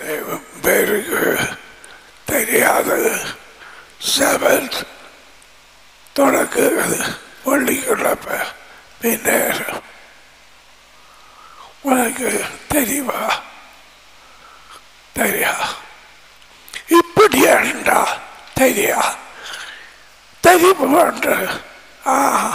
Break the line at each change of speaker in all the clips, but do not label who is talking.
பேருக்கு தெரியாது செவன் தொடக்குகிறது பள்ளிக்கிழமை பின்னர் உனக்கு தெரியுமா தெரியா இப்படி அண்டா தெரியா தெரியுமான்ற ஆ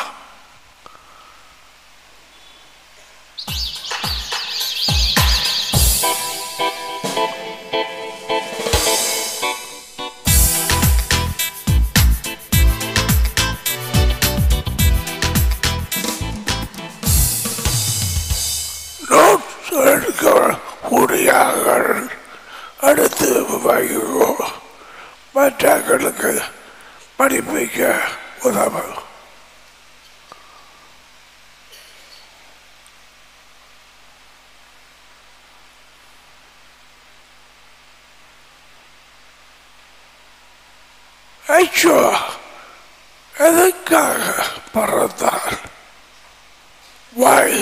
நோட்ஸ் எடுக்க முடியார்கள் அடுத்து வைகோ மற்றவர்களுக்கு படிப்பிக்க உதவும் ஐயோ எதற்காக பறந்தார் வாய்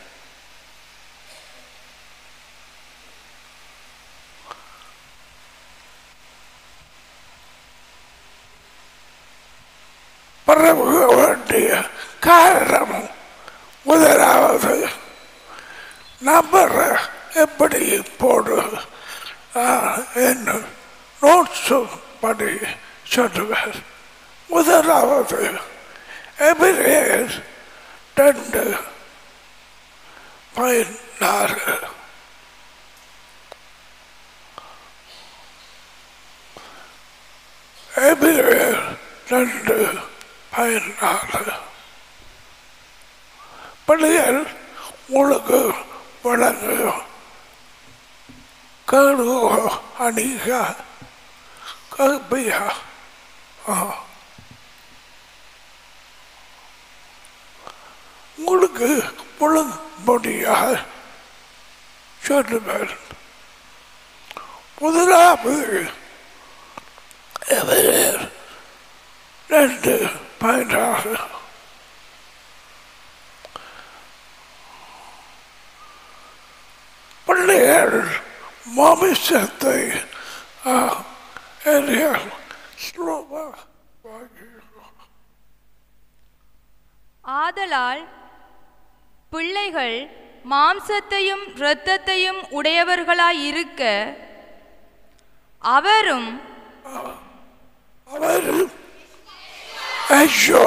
பரவ வேண்டிய காரணம் முதலாவது நம்பர் எப்படி போடு நான் என்ன நோட்ஸு படி சொல்லுவேன் முதலாவது எபிரேயர் ரெண்டு பதினாறு எபிரேயர் ரெண்டு பதினாறு பிள்ளைகள் உங்களுக்கு வழங்கும் கருவோ அணிக கபியா உங்களுக்கு முழங்க முடியாது சொல்லுவேன் முதலாவது எவரேர் ரெண்டு பதினாறு பிள்ளைகள் மாமிசத்தை ஸ்லோவா
ஆதலால் பிள்ளைகள் மாம்சத்தையும் இரத்தத்தையும் உடையவர்களாயிருக்க அவரும்
அவர் ஐயோ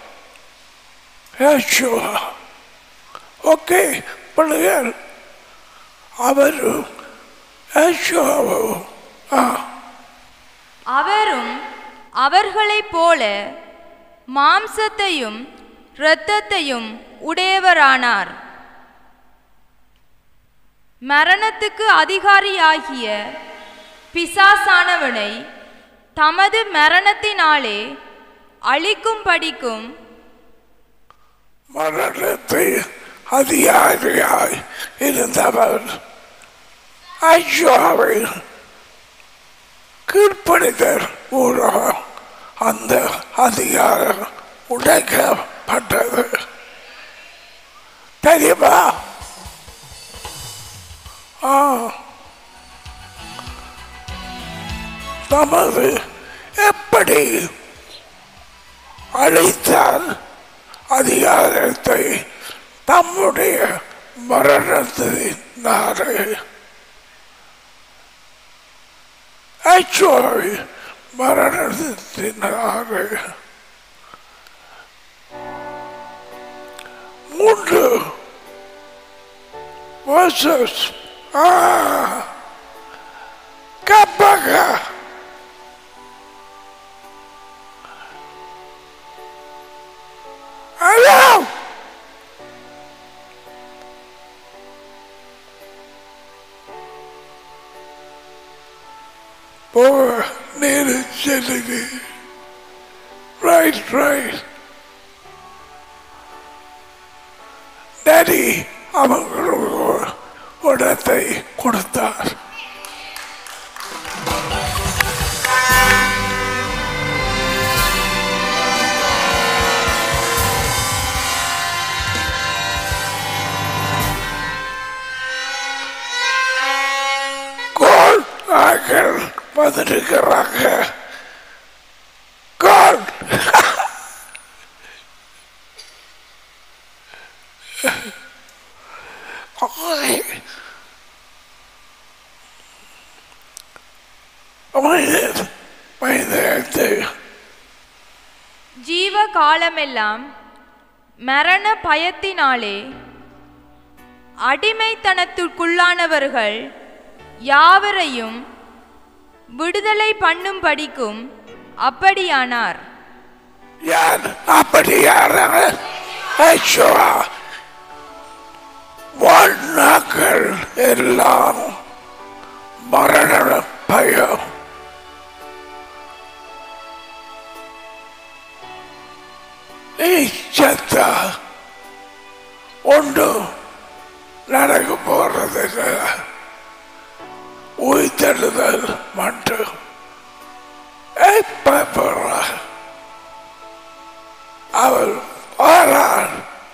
ஐயோ ஓகே பிள்ளைகள் அவரும் ஐயோவும் ஆ
அவரும் அவர்களைப் போல மாம்சத்தையும் இரத்தத்தையும் உடையவரானார் மரணத்துக்கு அதிகாரியாகிய பிசாசானவனை தமது மரணத்தினாலே அழிக்கும்படிக்கும்
மரணத்தை அதிகாரியாய் இருந்தவர் ஐயோவை கீழ்ப்படிதல் மூலம் அந்த அதிகாரம் உடைக்கப்பட்டது தெரியுமா ஆ தமது எப்படி அழைத்தால் அதிகாரத்தை தம்முடைய மரணத்தினாலே ஐச்சோய் மரணத்தினாலே மூன்று verses ஆ கப்பக ஹலோ போக நேரு செல்லுது ரைட் ரைட் டேடி அவங்களுக்கு இடத்தை கொடுத்தார் God மக்கள் வந்திருக்கிறாங்க God. I, மனிதன் மனிதத்தை
ஜீவ காலமெல்லாம் மரண பயத்தினாலே அடிமைத்தனத்திற்குள்ளானவர்கள் யாவரையும் விடுதலை பண்ணும்படிக்கும் அப்படியானார்
யார் அப்படியான ஐயோ வாழ்நாட்கள் எல்லாம் மரண பயம் நீ செத்தா ஒன்று நடக்க போறது உயிர்த்தெழுதல் மட்டும் பயப்படுற அவர் வாரார்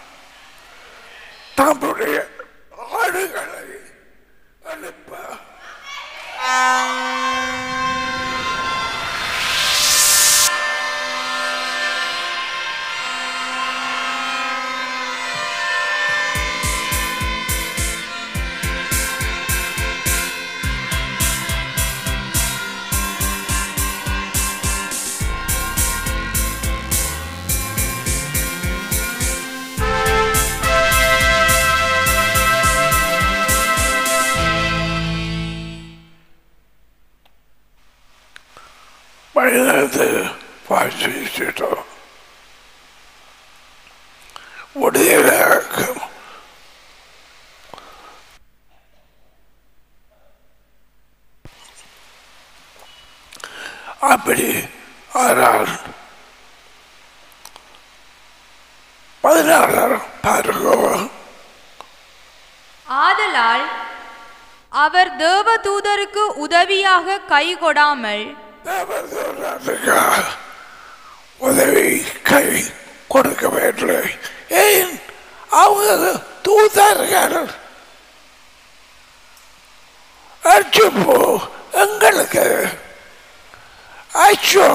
தம்முடைய ஆடுகளை அனுப்ப மனிதத்தை வாசிச்சிட்டோம் முடியலாக்கும் அப்படி ஆனால் பதினாறு பாருங்க
ஆதலால் அவர் தேவதூதருக்கு உதவியாக கை கொடாமல்
தேவதூதனுக்கு உதவி கை கொடுக்க வேண்டும் ஏன் அவங்க தூதர்கள் அச்சுப்போ எங்களுக்கு அச்சோ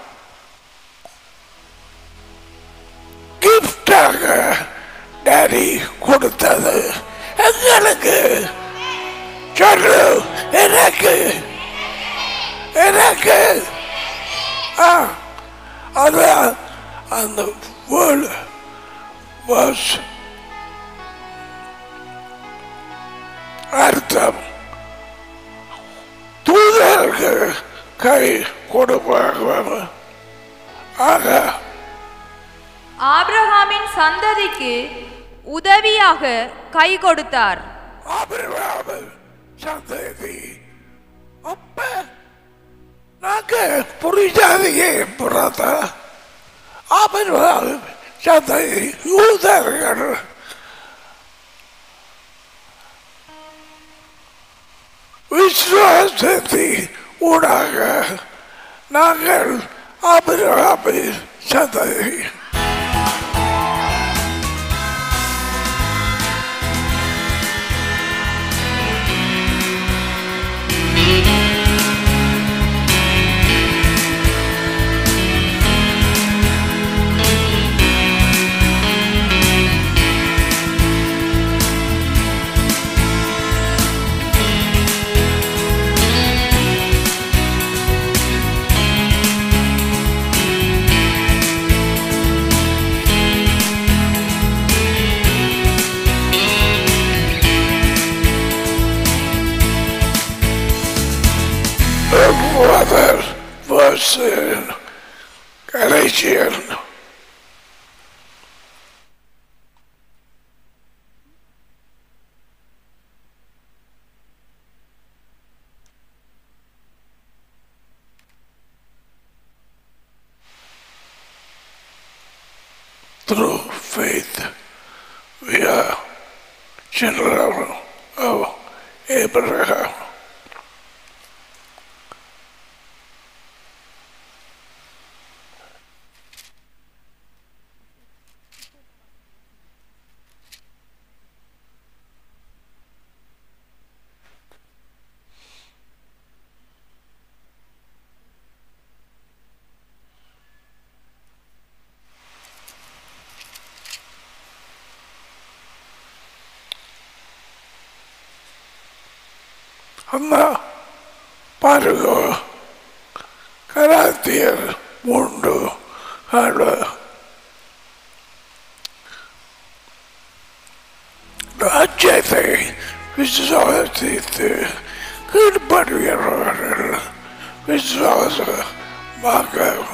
கிஃப்டாக டேடி கொடுத்தது எங்களுக்கு சொல்லு எனக்கு எனக்கு ஆ அது அந்த வேர்டு வாஸ் அர்த்தம் தூதருக்கு கை கொடுப்பாங்க ஆக
ஆபிரகாமின் சந்ததிக்கு உதவியாக கை கொடுத்தார்
ஆபிரகாமின் சந்ததி அப்ப நாங்க புரிஞ்சாதையே புறத்தா ஆபிரகாமின் சந்ததி யூதர்கள் விசுவாசத்தை ஊடாக நாங்கள் ஆபிரகாமின் சந்ததி brother was in Galatian. Through faith, we are children of Abraham. அந்த பாருங்க கராத்தியர் மூன்று ஆடு ராஜ்யத்தை விசுவாசித்து கீழ்படுகிறவர்கள் விசுவாசமாக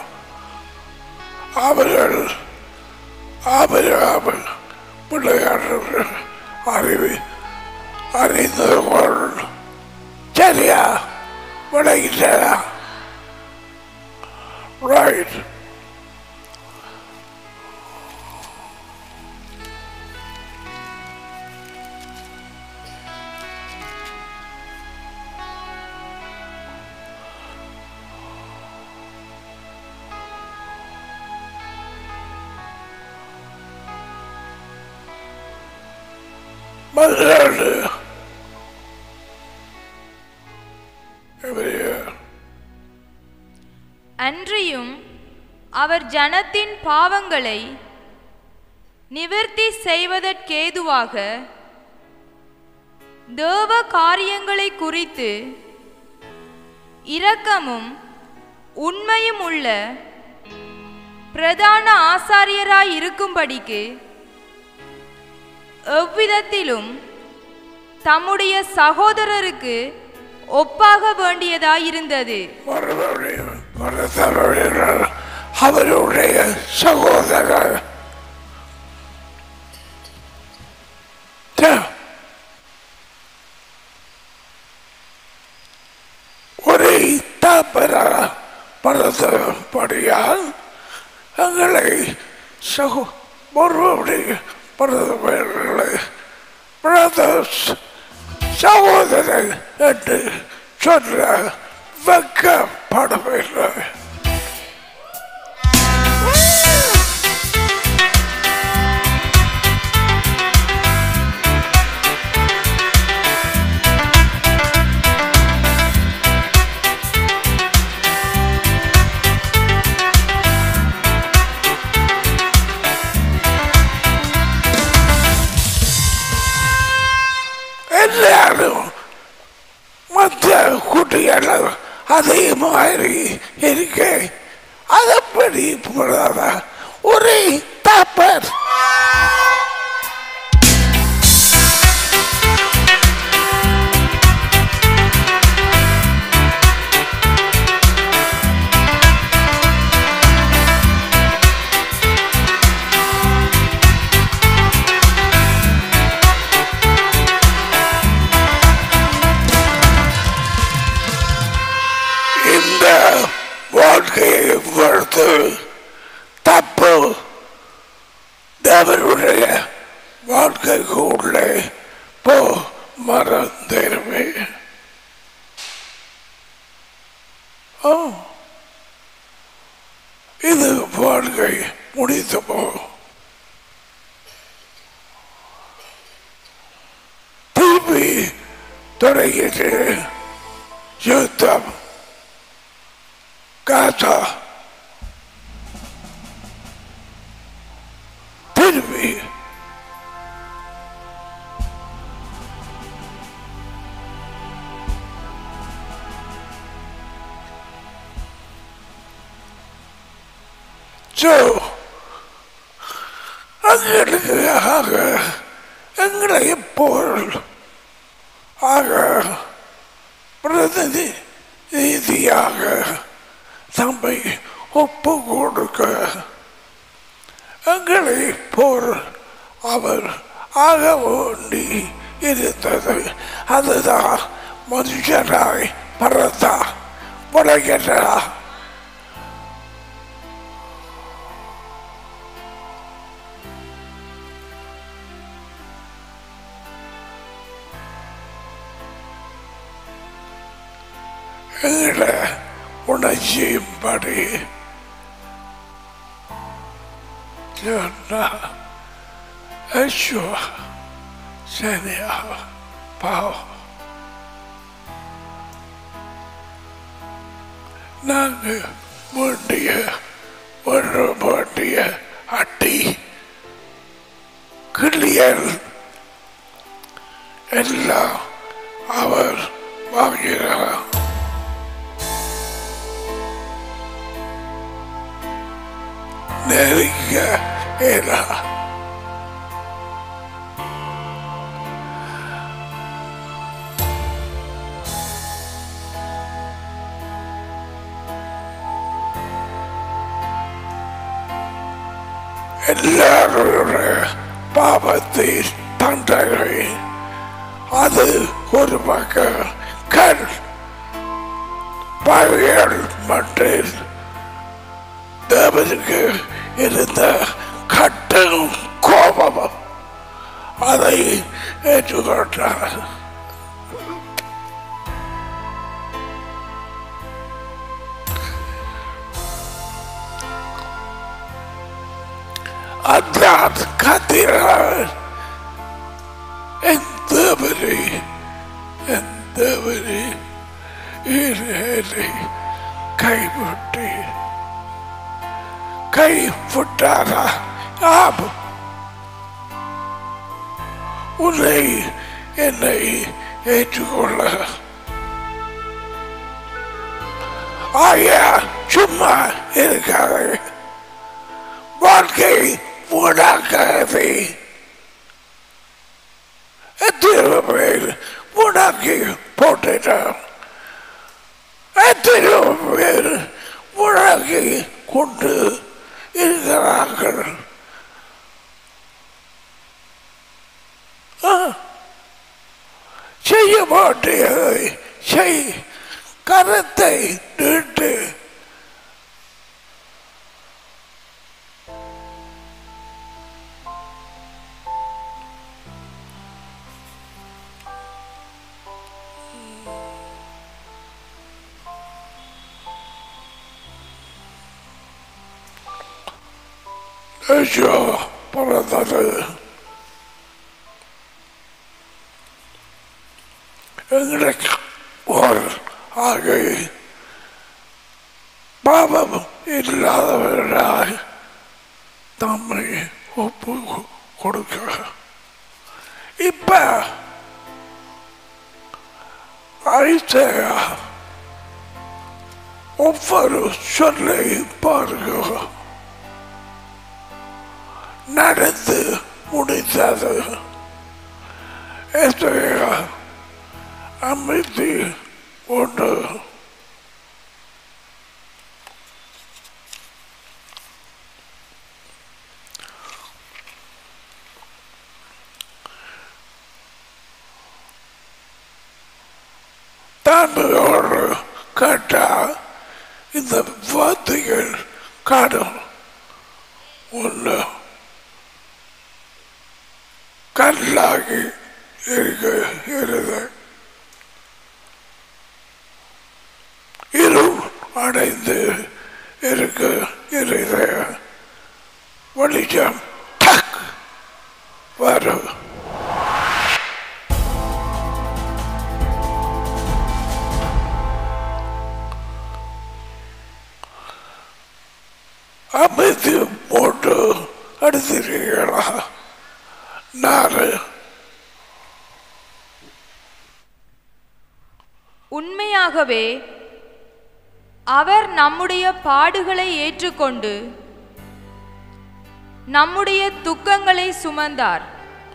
அவர்கள் ஆபராமல் பிள்ளையாளர்கள் அறிவி அறிந்தவர்கள் சரியா விளைகிறா ரைட் மதுராடு
அன்றியும் அவர் ஜனத்தின் பாவங்களை நிவர்த்தி செய்வதற்கேதுவாக தேவ காரியங்களை குறித்து இரக்கமும் உண்மையும் உள்ள பிரதான ஆசாரியராய் இருக்கும்படிக்கு எவ்விதத்திலும் தம்முடைய சகோதரருக்கு ஒப்பாக வேண்டியதாயிருந்தது
மறுபடியும் மறுத்தவர்கள் அவருடைய சகோதரர் த- ஒரே தாப்பர பரதபடியால் எங்களை சகோ மறுபடியும் பரதவர்களை பிரதர்ஸ் சகோதரன் என்று சொல்ல வெக்கப்படவில்லை எல்லாரும் மற்ற குட்டிகள் அதே மாதிரி இருக்க அதப்படி போடாத ஒரே தாப்பர் இந்த வாழ்க்கையை வளர்த்து தப்பு தேவனுடைய வாழ்க்கைக்கு உள்ளே போ மறந்திருமே ஓ இது வாழ்க்கை முடித்து போ திருப்பி தொடங்கிட்டு யுத்தம் காசா திரும்பி So, எங்களுக்கு ஆக எங்களை போல் ஆக பிரதிநிதி ரீதியாக தம்மை ஒப்பு கொடுக்க எங்களை போர் அவர் ஆக வேண்டி இருந்தது அதுதான் மனுஷராய் பரதா பழகிறா எங்களை உணர்ச்சியும்படி சொன்னா ஐயோ சரியா பாவம் நாங்கள் வேண்டிய ஒரு வேண்டிய அட்டி கிளியல் எல்லாம் அவர் வாங்கினார் நெருங்க ஏதா எல்லாருடைய பாவத்தின் தண்டனை அது ஒரு பக்கம் கண் பகையல் மற்றும் தேவனுக்கு இருந்த கட்டும் கோபமும் அதை ஏற்றுக்கொண்டார் அதான் கத்தினார் என் தேவனே என் தேவனே என்னை கைவிட்டு கைவிட்டாரா ஆம் உன்னை என்னை ஏற்றுக்கொள்ள ஆயா சும்மா இருக்காது வாழ்க்கை உண்டாக்காது எத்தனை பேர் உண்டாக்கி போட்டுட்டான் எத்தனை பேர் உண்டாக்கி கொண்டு இருக்கிறார்கள் ஆ, செய்ய மாட்டேதை செய் கரத்தை நீட்டு ஐயோ பிறந்தது எங்களுக்கு ஒரு ஆகை பாவம் இல்லாதவராய் தம்மை ஒப்பு கொடுக்க இப்ப ஐசையா ஒவ்வொரு சொல்லை பாருங்க நடந்து முடிந்தது எஸ்ஐயா அமைதி ஒன்று தாண்டோடு கேட்டா இந்த வார்த்தைகள் காணும் ஒன்று கல்லாகி இருக்க இருது இருள் அடைந்து இருக்க இருது வெளிச்சம் டக் வரும் அமைதி போட்டு அடிச்சிருக்கீங்களா நாலு
உண்மையாகவே அவர் நம்முடைய பாடுகளை ஏற்றுக்கொண்டு நம்முடைய துக்கங்களை சுமந்தார்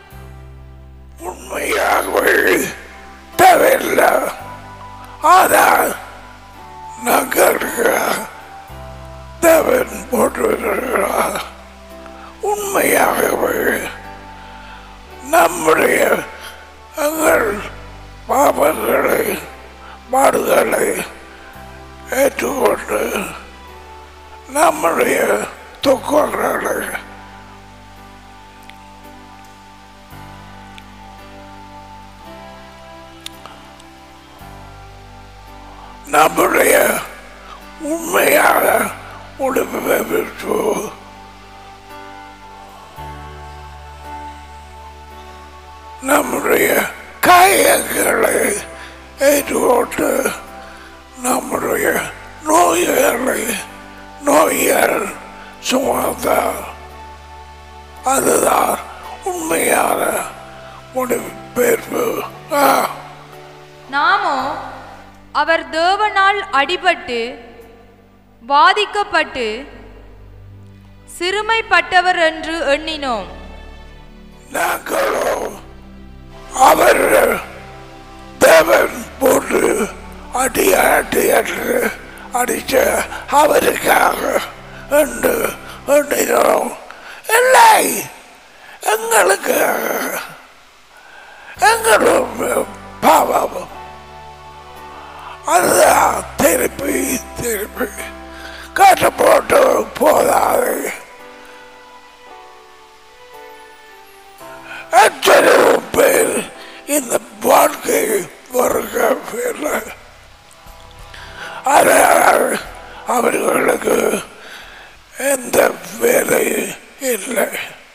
உண்மையாகவே தேவையில்லை ஆனால் நாங்களுக்கு தேவன் போட்டுகிறார் உண்மையாகவே நம்முடைய எங்கள் பாவங்களை பாடுகளை ஏற்றுக்கொண்டு நம்முடைய துக்கங்களை நம்முடைய உண்மையான உடம்பை விட்டு நம்முடைய காயங்களை ஏற்றுக்கொண்டு நம்முடைய நோய்களை நோய்கள் சுமந்தார் அதுதான் உண்மையான முடிவு பெயர்வு ஆ
நாமோ அவர் தேவனால் அடிபட்டு வாதிக்கப்பட்டு சிறுமைப்பட்டவர் என்று எண்ணினோம்
நாங்களோ அவர் தேவன் போட்டு அடி அடி என்று அடிச்ச அவருக்காக என்று எண்ணினோம் இல்லை எங்களுக்காக எங்களுடைய பாவம் அதுதான் திருப்பி திருப்பி காட்டு போட்டு போதாது எத்தனையோ பேர் இந்த வாழ்க்கை வருகவில்லை ஆனால் அவர்களுக்கு எந்த வேலை இல்லை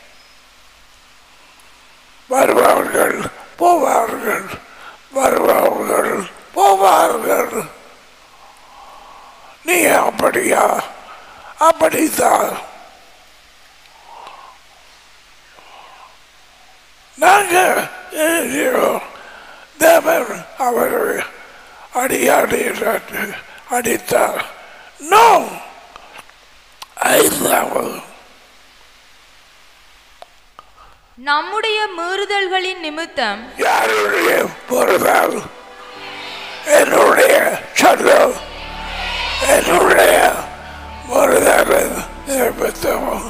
வருவார்கள் போவார்கள் வருவார்கள் போவார்கள் நீ அப்படியா அப்படித்தான் நாங்க எழுதியோம் தேவன் அவரை அடியாடி அடித்தார் நோ ஐந்தாவது
நம்முடைய மீறுதல்களின் நிமித்தம்
யாருடைய பொருளால் என்னுடைய சொல்லம் என்னுடைய பொருளால் நிமித்தமும்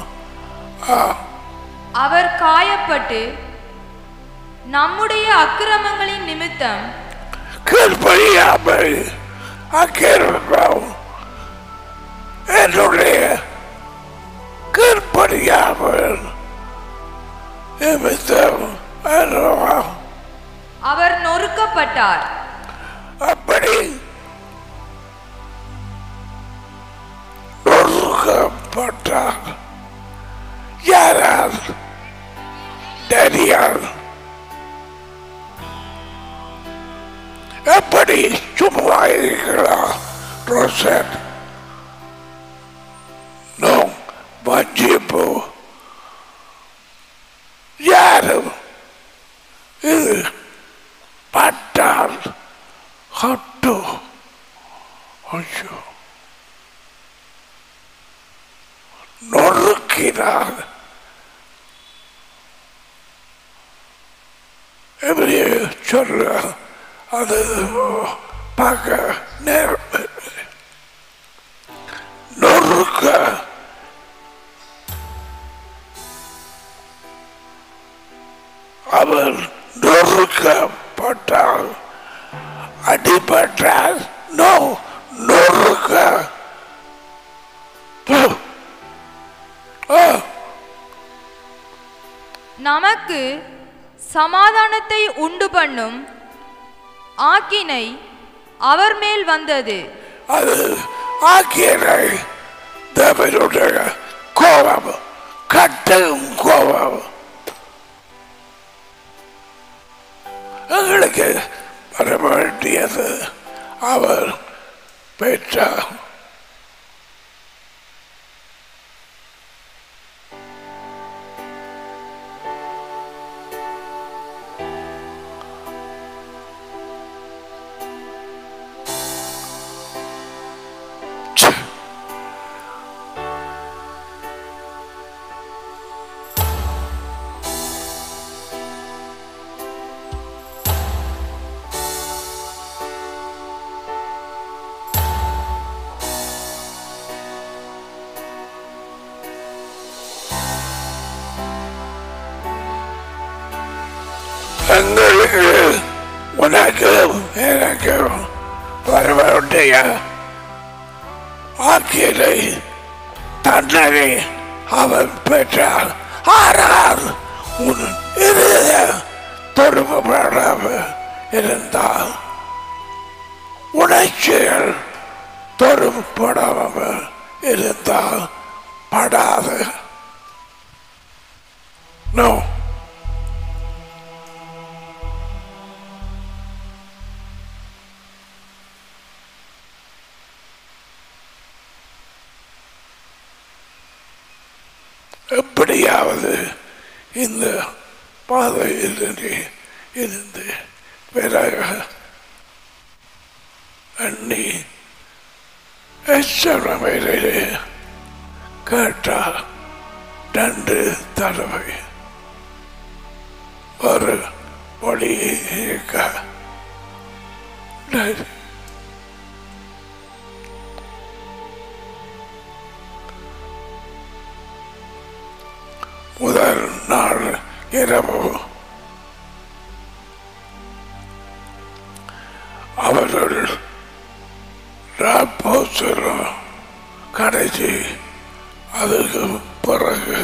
அவர் காயப்பட்டு நம்முடைய அக்கிரமங்களின் நிமித்தம்
கீழ்படியாமல் அக்கிரமம் என்னுடைய கீழ்படியாமல் நிமித்தம் அல்லவா
அவர் நொறுக்கப்பட்டார்
அப்படி நொறுக்கப்பட்டார் யாரால் டேனியால் எப்படி சும்மா இருக்கிறார் ரோசன் நோ வஞ்சிப்பு யாரும் இது பட்டால் ஹட்டு ஐயோ நொறுக்கினார் எப்படி சொல்ல அது பார்க்க நேரம் இல்லை. நொறுக்க அவர் நொறுக்கப்பட்டால் அடிபட்டால் நோ நொறுக்க பு. ஆ,
நமக்கு சமாதானத்தை உண்டு பண்ணும் ஆக்கினை அவர் மேல் வந்தது
அது ஆக்கியனை தேவனுடைய கோபம் கட்டும் கோபம் எங்களுக்கு வர வேண்டியது அவர் பெற்றார் ச்சே. எங்களுக்கு உனக்கு எனக்கு வர வேண்டிய ஆக்கியலை தண்டனை அவன் பெற்றார் ஆனால் உன் இருத தொடுப்படாமல் இருந்தால் உணர்ச்சிகள் தொடுப்படாமல் இருந்தால் படாது நோ எப்படியாவது இந்த பாதையில் இருந்து விலக எண்ணி எச்சரமையிலே கேட்டா ரெண்டு தடவை ஒரு ஒளி இருக்க டேய், முதல் நாள் இரவு அவர்கள் ராப்போசரம் கடைசி அதுக்கு பிறகு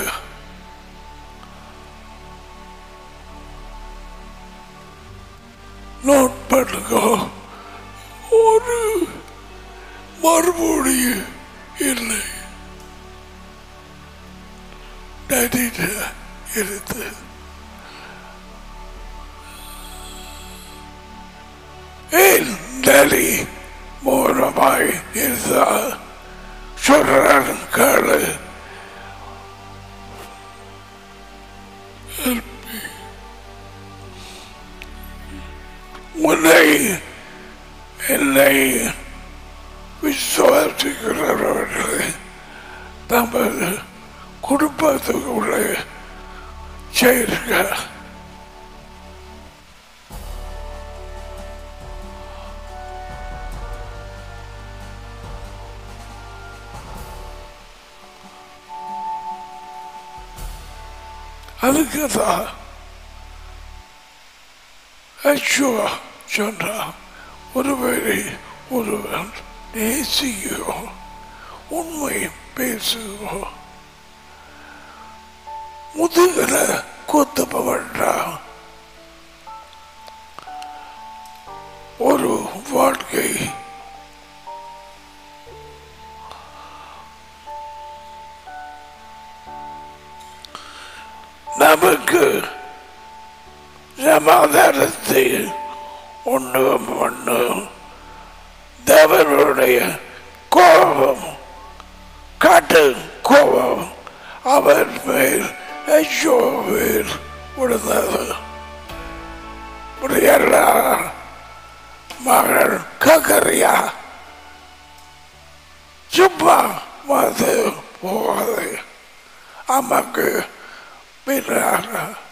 நோட் பண்ணுங்க ஒரு மறுமொழி இல்லை நடின இருந்து ஏன் நலி மூலமாய் இருந்தால் சொல்றான் கேளு உன்னை என்னை விசுவாசிக்கிறவர்களை நமது குடும்பத்துக்குள்ள சேர்க்க அதுக்கு தான் ஐஷுவா சொன்னா ஒருவரை ஒருவன் நேசிக்கோ உண்மை பேசுகோ முதுகல கொத்தப்ப வேண்டாம் ஒரு வாழ்க்கை நமக்கு சமாதானத்தை ஒன்று ஒன்று தேவனுடைய கோபம் காட்டு கோபம் அவர் மேல் ஐயோ மேல் விழுந்தது முடியலா மகள் கக்கறியா சும்மா வந்து போகாது அம்மாக்கு பின்னாக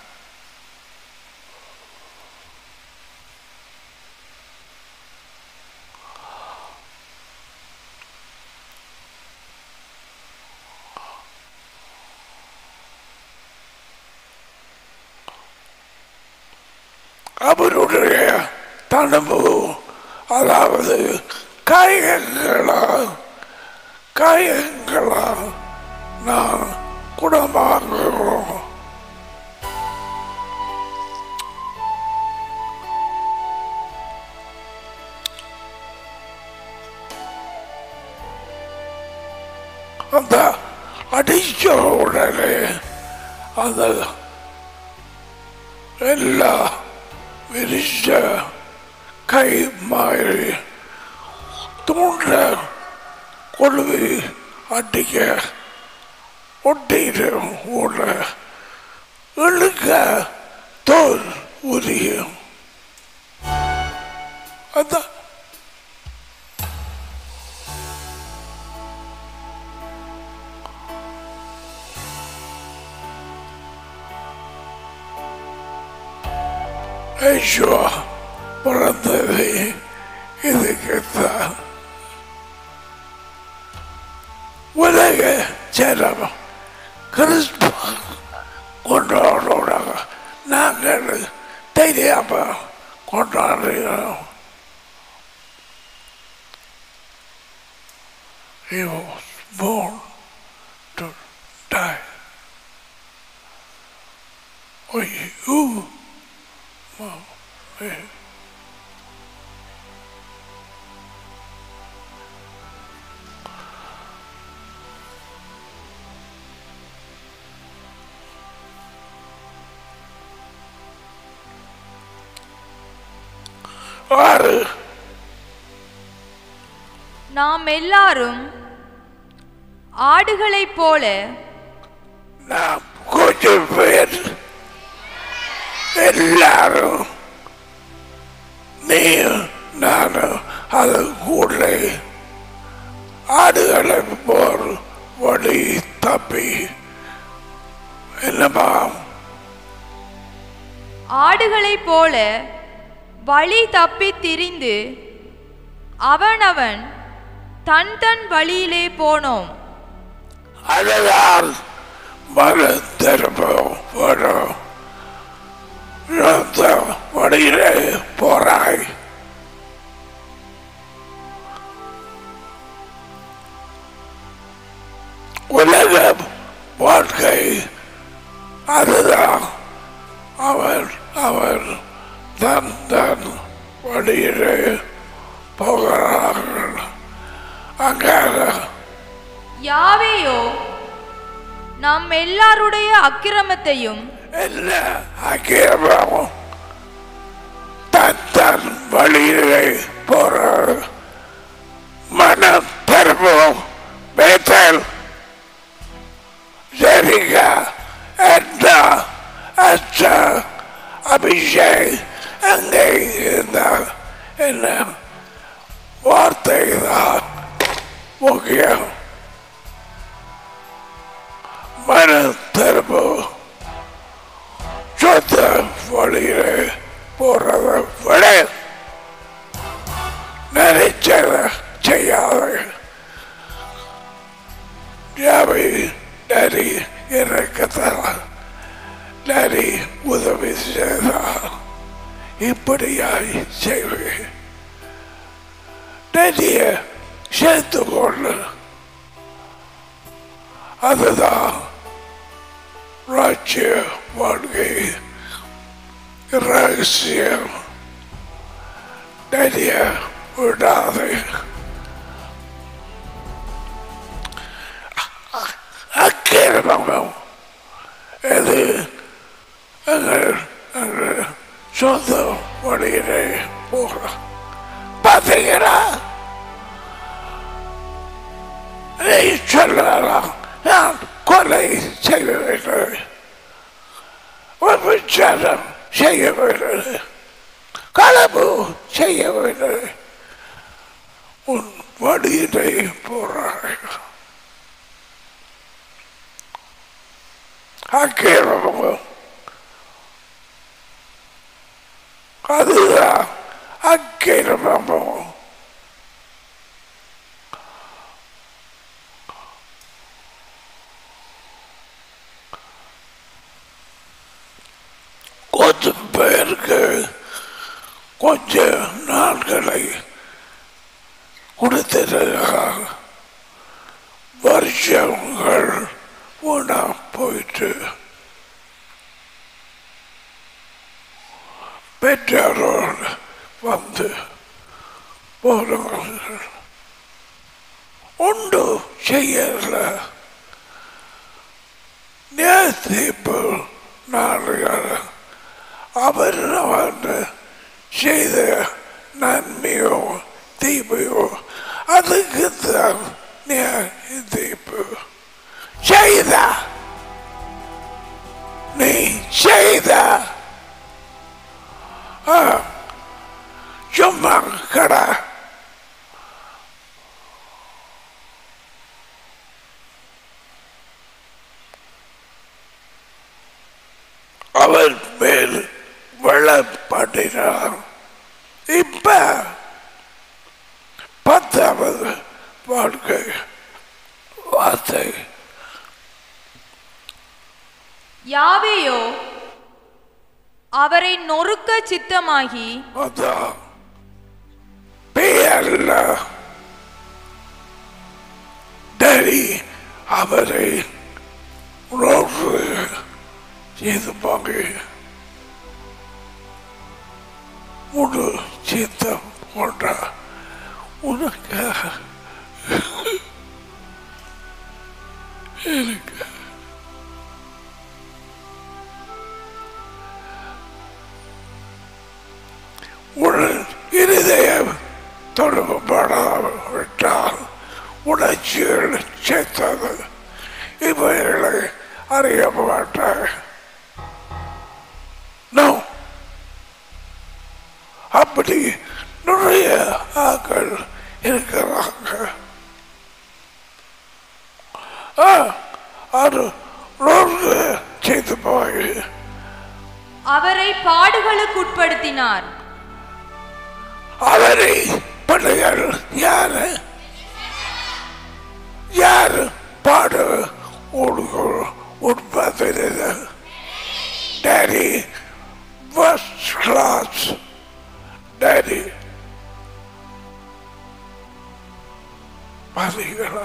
அவருடைய தனமு அதாவது காயங்களா காயங்களா நான் குணமாகிறோம் அந்த அடிச்ச உடனே அந்த எல்லா விரிச்ச கை மாதிரி தூண்ட கொழுவி அடிக்க ஒட்டிட்டு ஓட இழுக்க தோல் உரியும் அதான் ஐயோ பிறந்தது இதுக்குத்தான் உலக ஜனம் கிறிஸ்துவ கொண்டாடுறாங்க நாங்கள் தெரியாம கொண்டாடுகிறோம் He was born to die. Oh, you ஆறு
நாம் எல்லாரும் ஆடுகளைப் போல
நாம் கொஞ்சம் பேர் எல்லாரும் நீ நானும் அது உள்ளே ஆடுகளை போர் வழி தப்பி என்னமா
ஆடுகளைப் போல வழி தப்பித் திரிந்து அவனவன் தன் தன் வழியிலே போனோம்
அதனால் மன திரும்பவும் வரும் அந்த வழியிலே போறாய் உலகம் வாழ்க்கை அதுதான் அவன் அவன் தன் தன் வழியிலே போகிறார்கள் அங்காக
யாவேயோ நம் எல்லாருடைய அக்கிரமத்தையும்
என்ன அக்கிரமும் தன் தன் வழியிலே போற மனம் திரும்பவும் பேத்தல் சரிகா அண்ணா அச்சா அபிஷேக் அங்கே இருந்த என்ன வார்த்தை தான் முக்கியம் மன திரும்பவும் சொந்த வழியிலே போறத விட நினைச்சத செய்யாத யாவை நரி இறக்கத்தான் நரி உதவி செய்தால் இப்படியாய் செய்வேன் நதிய சேர்த்து கொண்டு அதுதான் ராஜ்ய வாழ்க்கை ரகசியம் நிறைய விடாது அக்கிரமம் இது எங்கள் எங்கள் சொந்த வழியிலே போக பார்த்தீங்களா நீ சொல்லலாம் நான் கொலை செய்ய வேண்டும் விபச்சாரம் செய்ய வேண்டும் களவு செய்ய வேண்டும் உன் வழியிலே போறாய் அக்கிரமம் அதுதான் அக்கிரமம் கொஞ்சம் பேருக்கு கொஞ்ச நாட்களை கொடுத்திருக்காங்க வருஷங்கள் உணா போயிட்டு பெற்றோரோடு வந்து போனவர்கள் உண்டு செய்யல நேர்த்தீப்பு நாடுகள் அவர் வந்து செய்த நன்மையோ தீமையோ அதுக்கு தான் தீர்ப்பு செய்த நீ செய்த ஆ, சும்மா கடை அவர் மேல் வெள்ளப்பட்டினார் இப்ப பத்தாவது வாழ்க்கை வார்த்தை
யாவேயோ அவரை நொறுக்க சித்தமாகி
அதான் பெயர்ல டரி அவரை ரோடு செய்துப்பாங்க முழு சித்தம் கொண்ட உனக்கு எனக்கு உடன் இருதயம் தொடர்புபடாவிட்டால் உணர்ச்சிகள் சேர்த்தது இவைகளை அறிய மாட்டார் No. அப்படி நிறைய ஆக்கள் செய்கிறாங்க ஆ, அது ரோடு செய்து போய்
அவரை பாடுகளுக்குட்படுத்தினார்
அவரை பிள்ளைகள் யாரு யாரு பாடு உடுகள் உட்படுகிறது டேடி ஃபர்ஸ்ட் கிளாஸ் டேடி பார்த்தீங்களா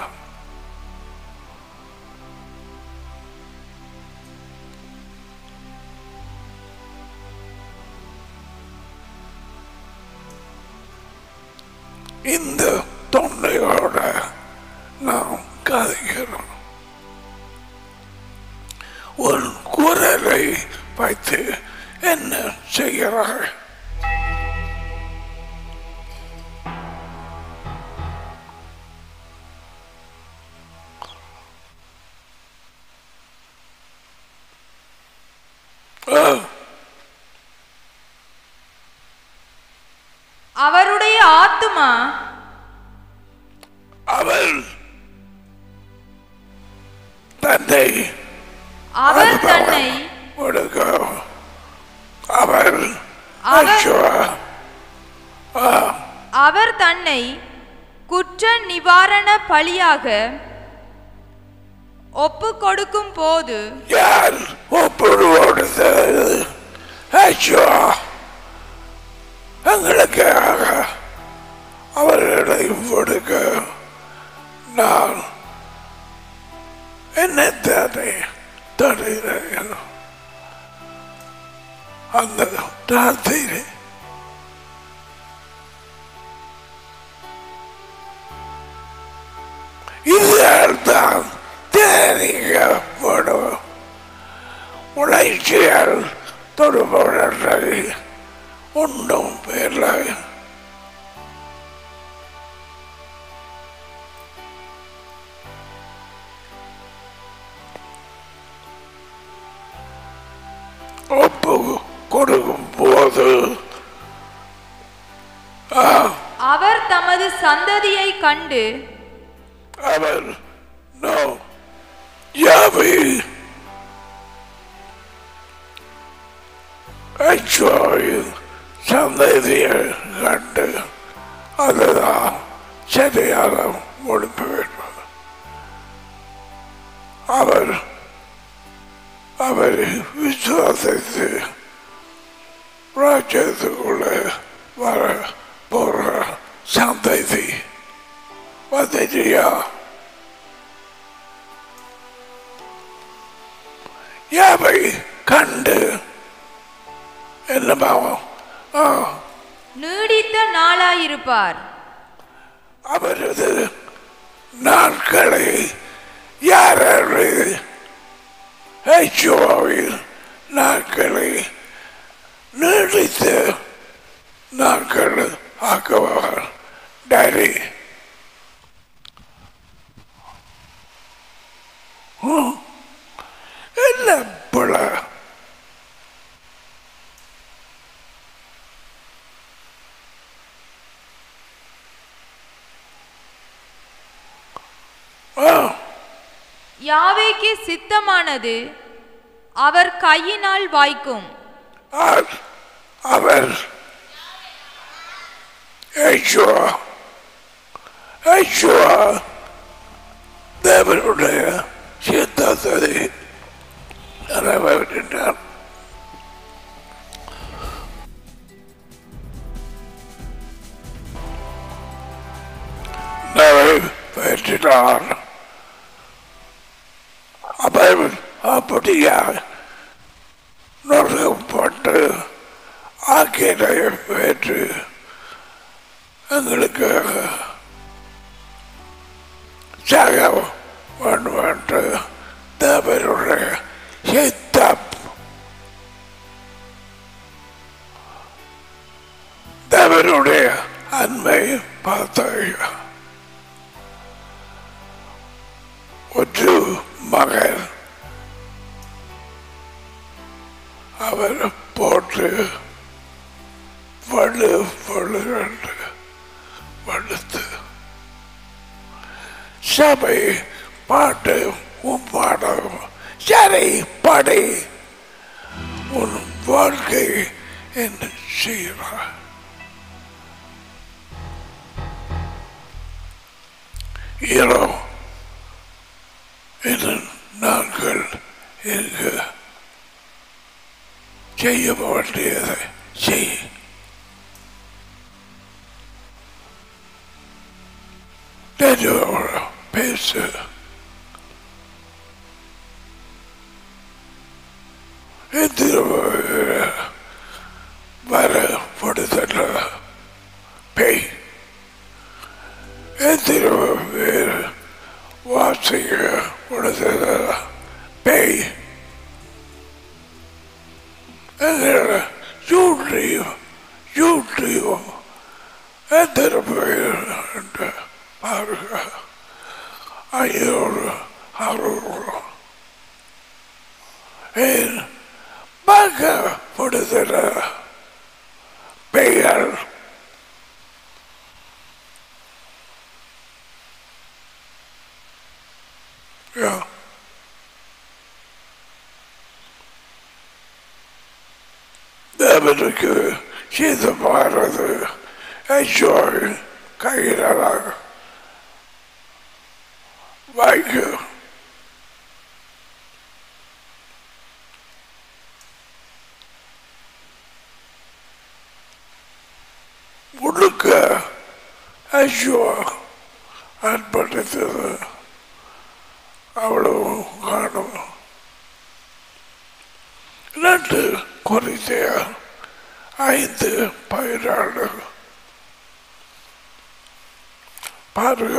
இந்த தொண்டையோட நாம் கதைக்கிறோம் ஒரு குரலை வைத்து என்ன செய்கிறாய் ஆ,
அவருடைய ஆத்துமா
அவள் தன்னை
அவர் தன்னை
கொடுக்க அவள்
அவர்-
ஐயோ,
அவர் தன்னை குற்ற நிவாரண பலியாக ஒப்பு கொடுக்கும் போது
யார் ஒப்புடுவோடுது ஐயோ எங்களுக்காக அவர்களை கொடுக்க நான் என்னை தானே தருகிறேன் அந்த ராத்திரி இதுதான் தேனிக்கப்படும் உழைச்சியால் தொடுபவர்கள் ஒன்றும் இல்லை ஒப்பு கொடுக்கும் போது ஆ,
அவர் தமது சந்ததியை கண்டு
அவர் நோ யாவை ஐச்சோயில் சந்ததியை கண்டு அதுதான் சரியாக முடிப்பு வேண்டும் அவர் அவரை விசுவாசித்து ராஜ்யத்துக்குள்ளே வர போற சந்ததி வந்துட்டியா யாவை கண்டு என்ன பாவம் ஆ,
நீடித்த நாளாயிருப்பார்
அவரது நாட்களை யாரது ஐச்சோவில் நாட்களை நீடித்த நாட்கள் ஆக்குவார் டாடி என்ன பிள்ளை ஆ
யாவேக்கு சித்தமானது அவர் கையினால் வாய்க்கும்
அவர் அவர் ஐயோ ஐயோ தேவனுடைய சித்தத்தை நிறைவேற்றினார் நிறைவேற்றினார் அவர் அப்படியா நொறுக்கப்பட்டு ஆக்கினை பெற்று எங்களுக்கு சாக வேண்டுமென்று தேவனுடைய சித்தம் தேவனுடைய அன்பை பார்த்தாங்க ஒரு மகன் அவர் போட்டு வலு வலுரண்டு வலுத்து சபை பாட்டு உன் பாடம் சரி படை உன் வாழ்க்கை என்ன செய்கிறார் இரோ இந்த நாட்கள் இங்கு செய்ய வேண்டியதை செய் தெரியோட பேசு எதிர வர படுதல பேய் எதிர வேறு வாசிக்க படுதல பேய் எதிர யூட்ரியும் யூட்ரியும் எதிர பேர் பாருங்க ஐயோரு அறுநூறு ஏன் பார்க்க படுதல பெயர் Ja. தேவனுக்கு சீதமானது ஐயோய் கையிலாக வாய்க்கு முழுக்க ஐயோ அன்படுத்தது அவ்வளவு காணும் ரெண்டு குறித்த ஐந்து பதினாலு பாருங்க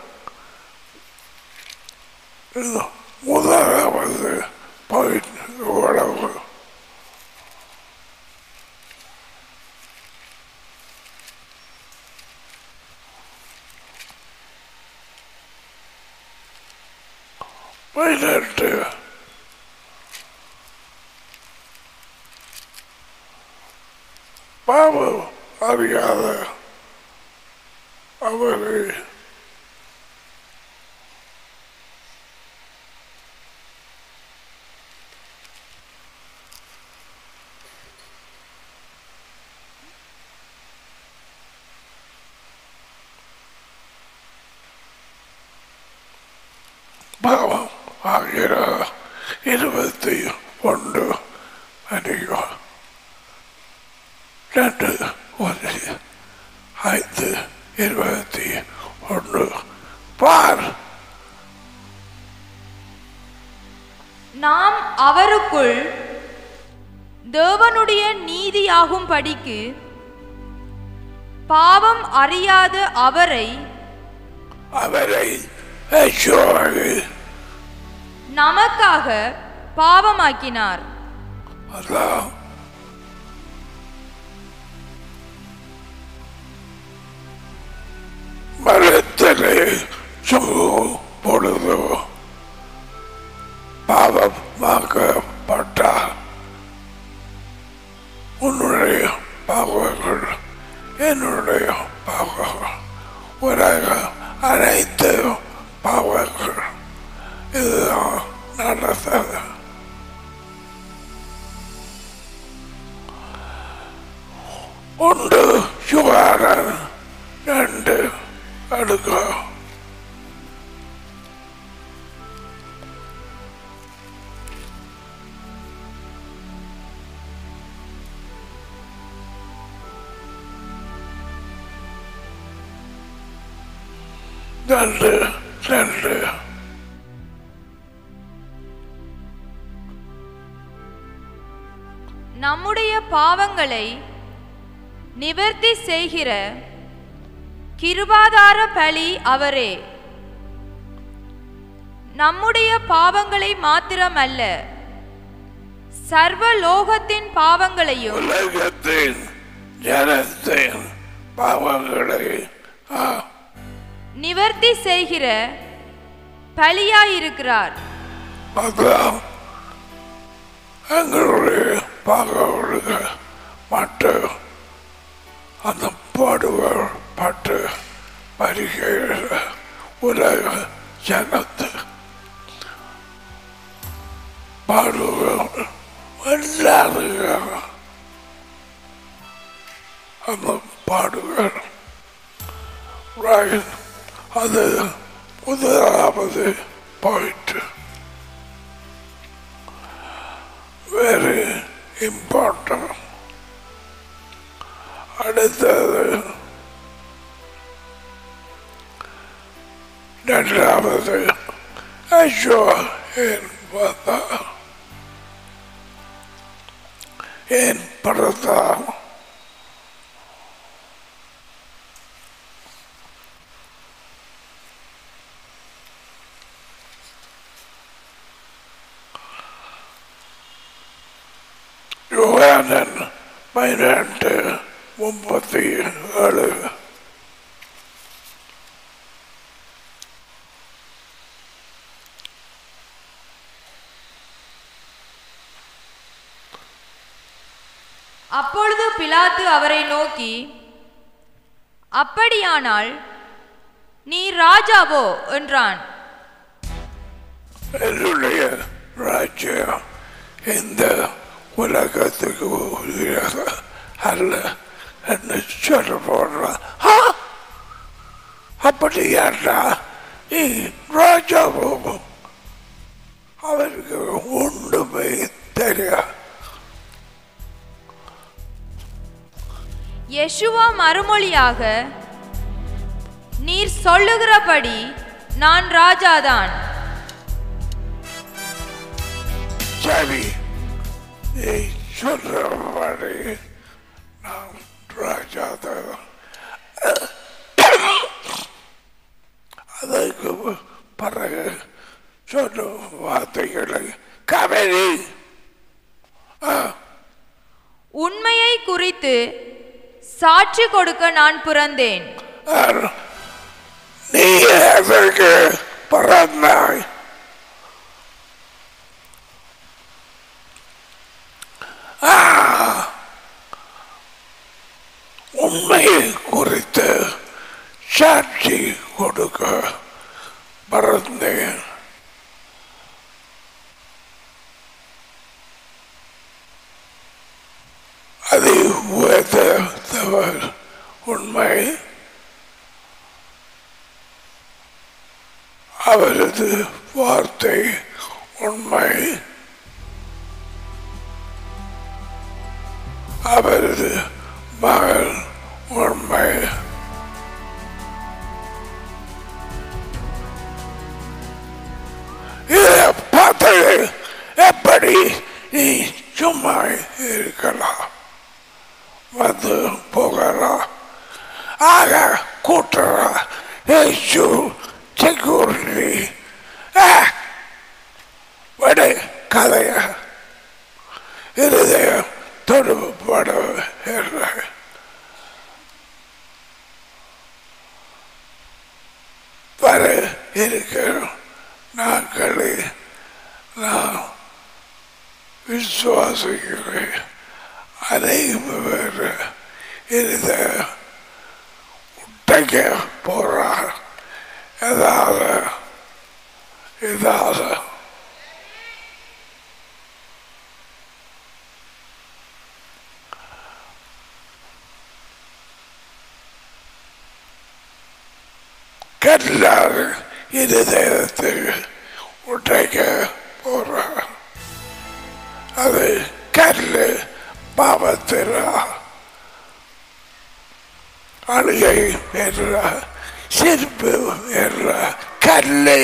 இது முதலாவது பாயிண்ட் உழவு பதினெட்டு பாவம் அறியாத அவரை பாவம் ஆகிற இருபத்தி ஒன்று அதிகம் ரெண்டு ஒன்று ஐந்து இருபத்தி ஒன்று பார்
நாம் அவருக்குள் தேவனுடைய நீதியாகும் படிக்கு பாவம் அறியாத அவரை
அவரை ஐயோவாக
நமக்காக பாவமாக்கினார்
அதான் மரத்திலே சுகு பொழுது பாவமாக்கப்பட்டார் உன்னுடைய பாவங்கள் என்னுடைய பாவங்கள் உலக அனைத்து பாவங்கள் இதுதான் நடந்தது ஒன்று சுகாரன் ரெண்டு அடுக்க ரெண்டு ரெண்டு
நம்முடைய பாவங்களை நிவர்த்தி செய்கிற கிருபாதார பலி அவரே நம்முடைய பாவங்களை மாத்திரமல்ல சர்வ லோகத்தின் பாவங்களையும்
உலகத்தின் ஜனத்தின் பாவங்களை ஆ,
நிவர்த்தி செய்கிற பலியாயிருக்கிறார்
அதான் எங்களுடைய பாகவர்கள் மற்ற அந்த பாடுகள் பட்டு பரிகைகள் உலக ஜனத்து பாடுகள் எல்லாருக்காக அந்த பாடுகள் right அது முதலாவது பாயிண்ட் வெரி இம்பார்ட்டன்ட் அடுத்தது ரெண்டாவது ஐயோ என் வந்தா என் படத்தா யோகானன் பதினெட்டு முப்பத்தி ஏழு
அப்பொழுது பிலாத்து அவரை நோக்கி அப்படியானால் நீ ராஜாவோ என்றான்
என்னுடைய ராஜ்யம் இந்த உலகத்துக்கு உரியது அல்ல என்று சொல்ல போடுறான் அப்படியாண்டா நீ ராஜாவும் அவருக்கு ஒன்றுமே தெரியாது
யெஷுவா மறுமொழியாக நீர் சொல்லுகிறபடி நான் ராஜாதான்
சரி நீ சொல்றபடி நான் ராஜாதான் அதற்கு பிறகு சொல்லும் வார்த்தைகளை கவனி
உண்மையை குறித்து சாட்சி கொடுக்க நான் பிறந்தேன்
நீ எதற்கு பிறந்தாய் ஆ, உண்மையை குறித்து சாட்சி கொடுக்க பிறந்தேன் அது உயர்த்தவர் உண்மை அவரது வார்த்தை உண்மை அவரது மகள் உண்மை இதை பார்த்து எப்படி நீ சும்மா இருக்கலாம் வந்து போகலாம் ஆக கூட்டுறா ஏசு செக்யூரிட்டி விடு கதைய இருதயம் தொடுபட வர இருக்கிற நாட்களில் நான் விசுவாசிக்கிறேன் அநேகம் பேர் இருத உட்டைக்க போறார் ஏதாவது ஏதாவது கல்லாறு இருதயத்துக்கு உட்டைக்க போறார் அது கல்லு பாவத்திரா அழுகை என்ற சிரிப்பு என்ற கல்லு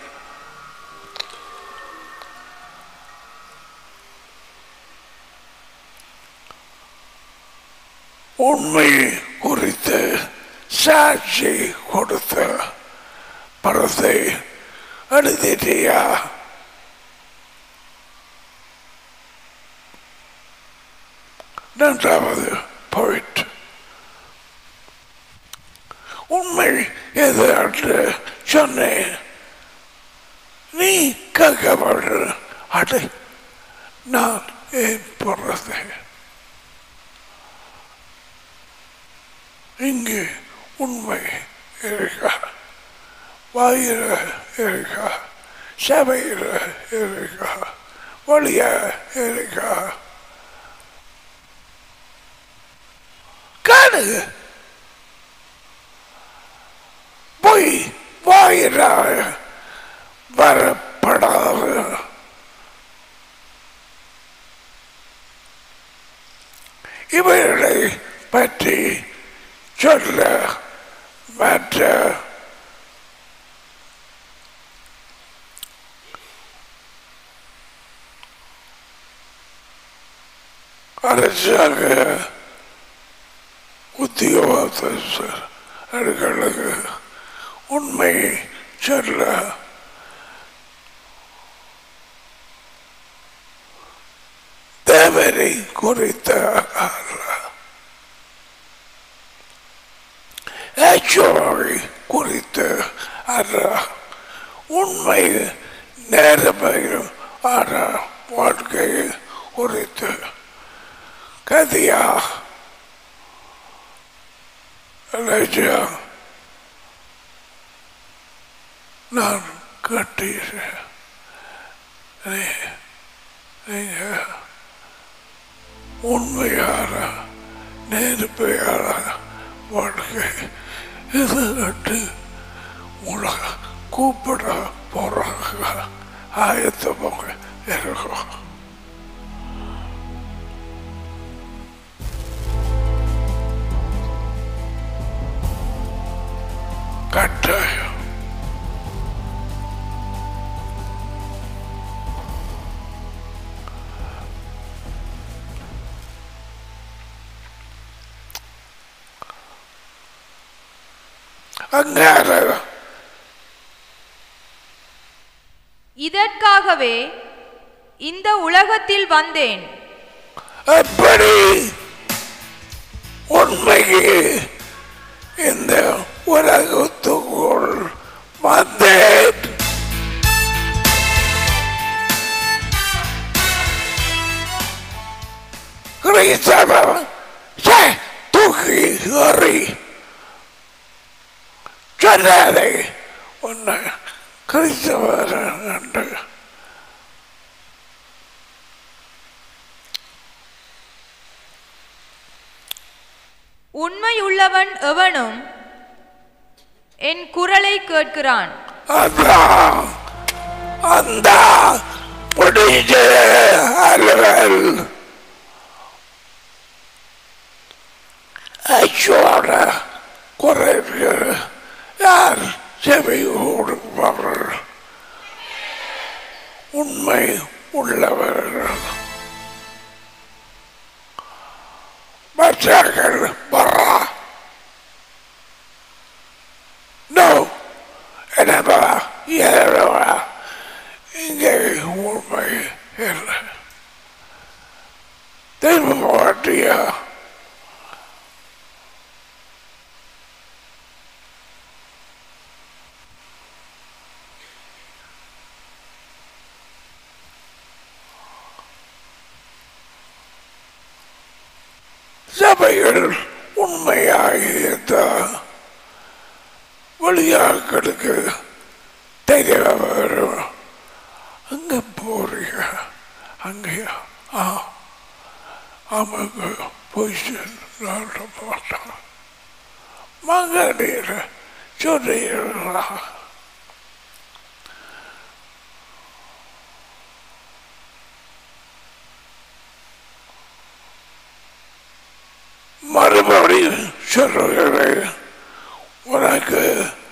உண்மை குறித்து சாட்சி கொடுத்த படத்தை எழுதிட்டியா இரண்டாவது பாயிண்ட் உண்மை எது என்று சொன்னேன் நீ கேட்கப்படு அடை நான் ஏன் பிறந்தேன் இங்கு உண்மை இருக்க வாயில இருக்கா சபையில் இருக்கா வழிய இருக்கா காணு போய் வாயிலாக வரப்படாது இவர்களை பற்றி சொல்ல மற்ற அரசாங்க உத்தியோகத்தர்களுக்கு உண்மை சொல்ல தேவரை குறித்த ஆக்சுவலை குறித்து அல்ல உண்மை நேர்மையும் ஆன வாழ்க்கையை குறித்து கதியா ராஜா நான் கட்டீரேன் நீங்க உண்மையான நேர்மையான வாழ்க்கை இது கட்டு உங்களை கூப்பிட போறாங்க ஆயத்தமாக இருக்கும் கட்டாயம் அங்கார
இதற்காகவே இந்த உலகத்தில் வந்தேன்
அப்படி உண்மைக்கு இந்த உலகத்துக்குள் வந்தேன் கிறிஸ்தவன் சே, தூக்கி எறி சொல்லாதே உன்னை கிறிஸ்தவர் என்று
உண்மையுள்ளவன் எவனும் என் குரலை கேட்கிறான்
அதான் அந்த முடிஞ்ச அலுவல் அச்சோட குறைவு யார் செவி கொடுப்பார்கள் உண்மை உள்ளவர்கள் மற்றவர்கள் வரா No, என்னப்பா ஏறவா இங்கே உண்மை இல்லை திரும்ப மாட்டியா சபைகள் உண்மையாக இருந்தால் வழியாக்களுக்கு தெரிய வரும் அங்க போறீங்க அங்கேயா ஆ அவங்க போய் சொல்ல மாட்டான் மகளிர் சொல்றீங்களா மறுபடியும் சொல்லுகிறேன் உனக்கு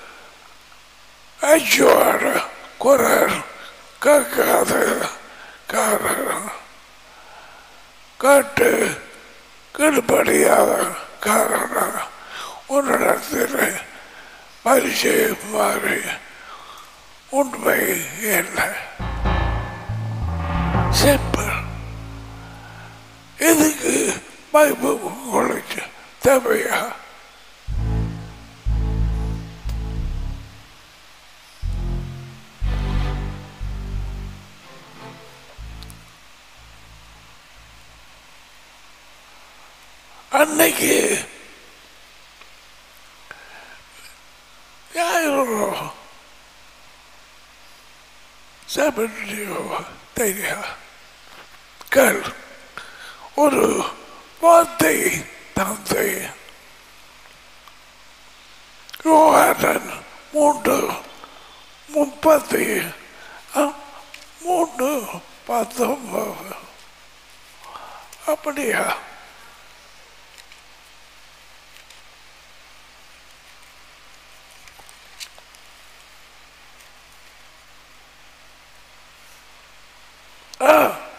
அச்சோட குரல் கேட்காத காரணம் கேட்டு கீழ்படியாத காரணம் உன்னிடத்தில் பரிச்சயம் மாறி உண்மை இல்லை சிம்பிள் இதுக்கு பைபிள் உங்களுக்கு தேவையா அன்னைக்கு ஞாயிறு செபன்டியோ தெரியா கல் ஒரு வார்த்தை தந்தை யோகானன் மூன்று முப்பத்தி ஆ, மூன்று பத்தொன்பது அப்படியா ஆ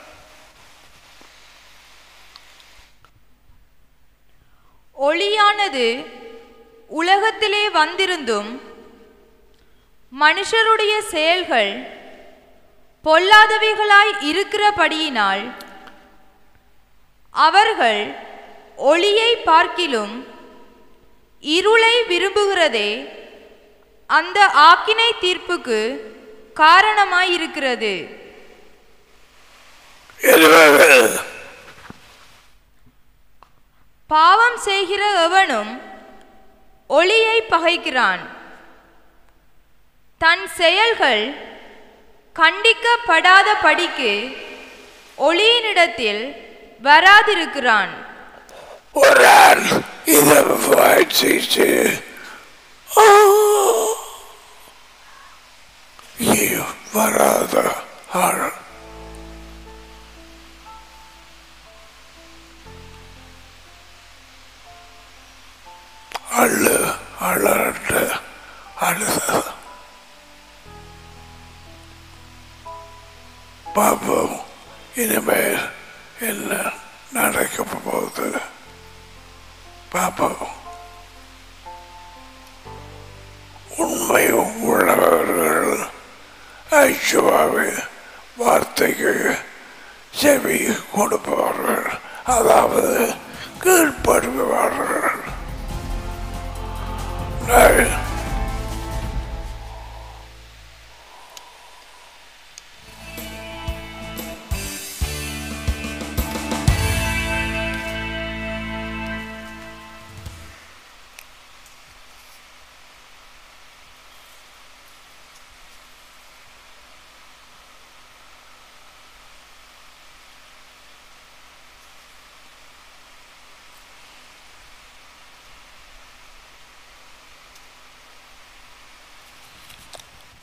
ஒளியானது உலகத்திலே வந்திருந்தும் மனுஷருடைய செயல்கள் பொல்லாதவைகளாய் இருக்கிறபடியினால் அவர்கள் ஒளியை பார்க்கிலும் இருளை விரும்புகிறதே அந்த ஆக்கினை தீர்ப்புக்கு காரணமாயிருக்கிறது
எனவே
பாவம் செய்கிற எவனும் ஒளியை பகைக்கிறான் தன் செயல்கள் கண்டிக்கப்படாத படிக்கு ஒளியினிடத்தில் வராதிருக்கிறான்
ஒரு ஆள் இதை வாய்ச்சிச்சு வராத ஆள் அள்ளு அள்ளட்டு அழுத பாப்போம் இனிமேல் என்ன நடக்க போகுது பாப்போம் உண்மை உள்ளவர்கள் ஐஷுவாவை வார்த்தைக்கு செவி கொடுப்பவர்கள் அதாவது கீழ்ப்படுவார்கள் நான்